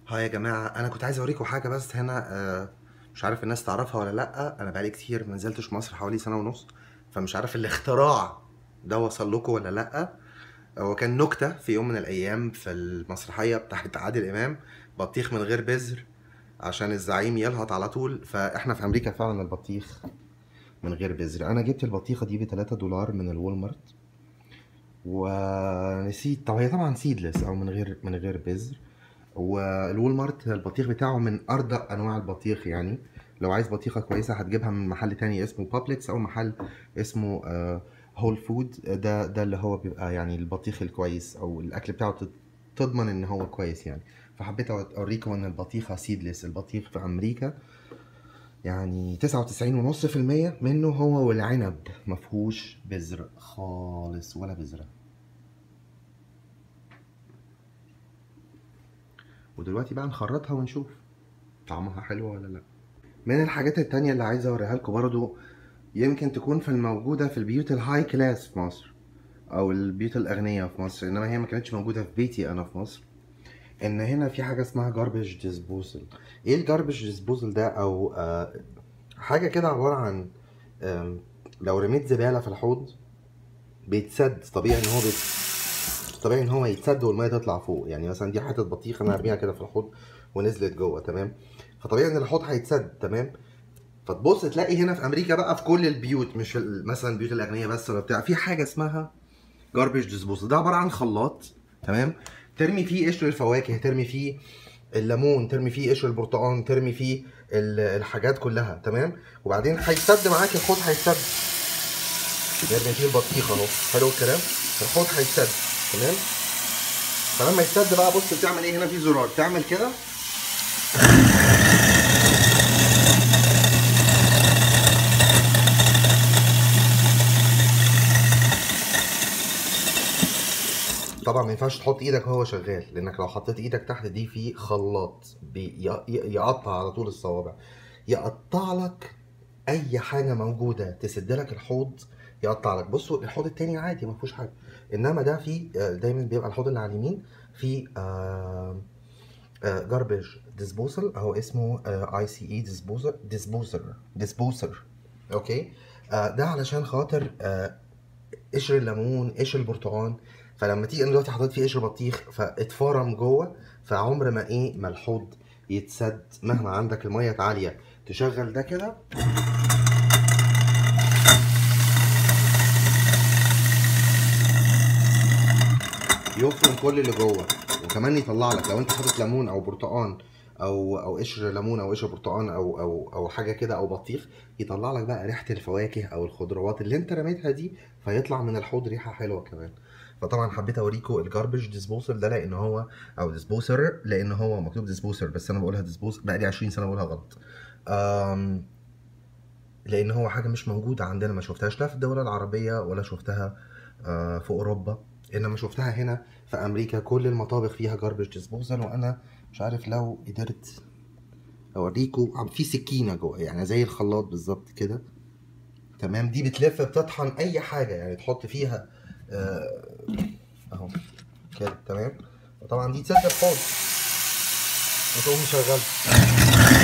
ها يا جماعة أنا كنت عايز أوريكم حاجة بس هنا آه، مش عارف الناس تعرفها ولا لأ أنا بقالي كتير ما نزلتش مصر حوالي سنة ونص فمش عارف الاختراع ده وصل لكم ولا لأ هو كان نكتة في يوم من الأيام في المسرحية بتاعت عادل إمام بطيخ من غير بذر عشان الزعيم يلهط على طول فإحنا في أمريكا فعلا البطيخ من غير بذر أنا جبت البطيخة دي ب 3 دولار من الوول مارت ونسيت طب هي طبعا سيدلس أو من غير من غير بذر والوول مارت البطيخ بتاعه من ارضى انواع البطيخ يعني لو عايز بطيخه كويسه هتجيبها من محل تاني اسمه بابليكس او محل اسمه هول فود ده ده اللي هو بيبقى يعني البطيخ الكويس او الاكل بتاعه تض- تضمن ان هو كويس يعني فحبيت اوريكم ان البطيخه سيدلس البطيخ في امريكا يعني 99.5% منه هو والعنب مفهوش بذر خالص ولا بذره ودلوقتي بقى نخرطها ونشوف طعمها حلو ولا لا من الحاجات التانية اللي عايز اوريها لكم برضو يمكن تكون في الموجودة في البيوت الهاي كلاس في مصر او البيوت الاغنياء في مصر انما هي ما كانتش موجودة في بيتي انا في مصر ان هنا في حاجة اسمها جاربج ديسبوزل ايه الجاربج ديسبوزل ده او آه حاجة كده عبارة عن آم، لو رميت زبالة في الحوض بيتسد طبيعي ان هو بيت... طبيعي ان هو يتسد والميه تطلع فوق يعني مثلا دي حته بطيخه انا هرميها كده في الحوض ونزلت جوه تمام فطبيعي ان الحوض هيتسد تمام فتبص تلاقي هنا في امريكا بقى في كل البيوت مش في ال- مثلا بيوت الاغنياء بس ولا بتاع في حاجه اسمها جاربج ديسبوزل ده عباره عن خلاط تمام ترمي فيه قشر الفواكه ترمي فيه الليمون ترمي فيه قشر البرتقال ترمي فيه ال- الحاجات كلها تمام وبعدين هيتسد معاك الحوض هيتسد نرمي فيه البطيخ اهو حلو الكلام الحوض هيتسد تمام فلما يتسد بقى بص بتعمل ايه هنا في زرار تعمل كده طبعا ما ينفعش تحط ايدك وهو شغال لانك لو حطيت ايدك تحت دي في خلاط بي- ي- يقطع على طول الصوابع يقطع لك اي حاجه موجوده تسد لك الحوض يقطع لك بصوا الحوض التاني عادي ما فيهوش حاجه انما ده في دايما بيبقى الحوض اللي على اليمين في جاربج ديسبوزل اهو اسمه اي سي اي ديسبوزر ديسبوزر ديسبوزر اوكي آه، ده علشان خاطر آه، قشر الليمون قشر البرتقال فلما تيجي انا دلوقتي حطيت فيه قشر بطيخ فاتفرم جوه فعمر ما ايه ما الحوض يتسد مهما عندك الميه عاليه تشغل ده كده يفرم كل اللي جوه وكمان يطلع لك لو انت حاطط ليمون او برتقان او او قشر ليمون او قشر برتقان او او او حاجه كده او بطيخ يطلع لك بقى ريحه الفواكه او الخضروات اللي انت رميتها دي فيطلع من الحوض ريحه حلوه كمان فطبعا حبيت اوريكم الجاربج ديسبوسر ده لان هو او ديسبوسر لان هو مكتوب ديسبوسر بس انا بقولها ديسبوس بقى لي 20 سنه بقولها غلط أم لان هو حاجه مش موجوده عندنا ما شفتهاش لا في الدول العربيه ولا شفتها آه، في اوروبا انما شفتها هنا في امريكا كل المطابخ فيها جاربج ديسبوزل وانا مش عارف لو قدرت اوريكم في سكينه جوه يعني زي الخلاط بالظبط كده تمام دي بتلف بتطحن اي حاجه يعني تحط فيها آه، اهو كده تمام وطبعا دي تسد الحوض وتقوم مشغل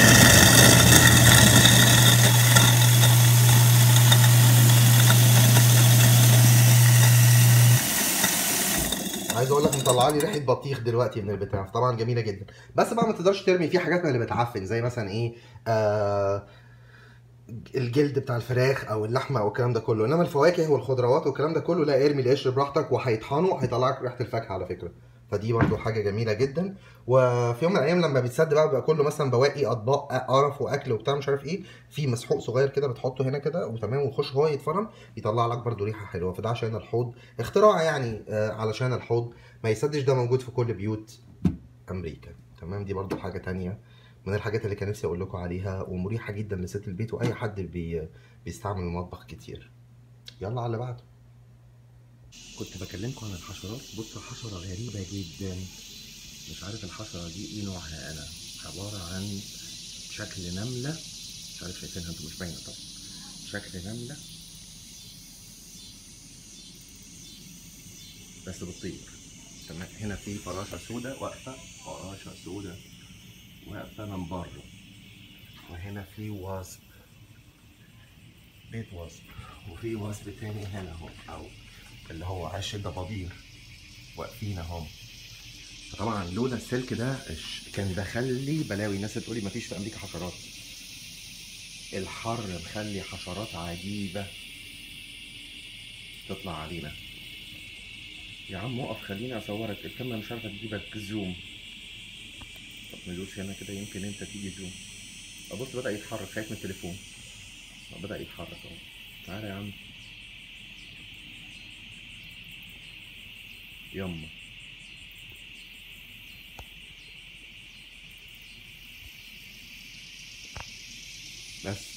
عايز اقول لك مطلعه لي ريحه بطيخ دلوقتي من البتاع طبعا جميله جدا بس بقى ما تقدرش ترمي فيه حاجات من اللي بتعفن زي مثلا ايه آه الجلد بتاع الفراخ او اللحمه او الكلام ده كله انما الفواكه والخضروات والكلام ده كله لا ارمي القشر براحتك وهيطحنوا هيطلع لك ريحه الفاكهه على فكره فدي برضو حاجه جميله جدا وفي يوم من الايام لما بيتسد بقى بيبقى كله مثلا بواقي اطباق قرف واكل وبتاع مش عارف ايه في مسحوق صغير كده بتحطه هنا كده وتمام ويخش هو يتفرم يطلع لك برضو ريحه حلوه فده عشان الحوض اختراع يعني آه، علشان الحوض ما يسدش ده موجود في كل بيوت امريكا تمام دي برضو حاجه تانية من الحاجات اللي كان نفسي اقول لكم عليها ومريحه جدا لست البيت واي حد بي بيستعمل المطبخ كتير يلا على اللي بعده كنت بكلمكم عن الحشرات بصوا حشره غريبه جدا مش عارف الحشره دي ايه نوعها انا عباره عن شكل نمله مش عارف شايفينها انتوا مش باينه طبعا شكل نمله بس بتطير تمام هنا في فراشه سوداء واقفه فراشه سوداء مثلا بره وهنا في واسب بيت واسب وفي واسب تاني هنا اهو او اللي هو عش الضبابير واقفين اهم طبعا لولا السلك ده إش- كان دخل لي بلاوي الناس بتقولي مفيش في امريكا حشرات الحر مخلي حشرات عجيبة تطلع علينا يا عم وقف خليني اصورك الكاميرا مش عارفه تجيبك زوم طب ندوس هنا كده يمكن انت تيجي زوم ابص بدأ يتحرك خايف من التليفون آه، بدأ يتحرك اهو تعالى يا عم يما بس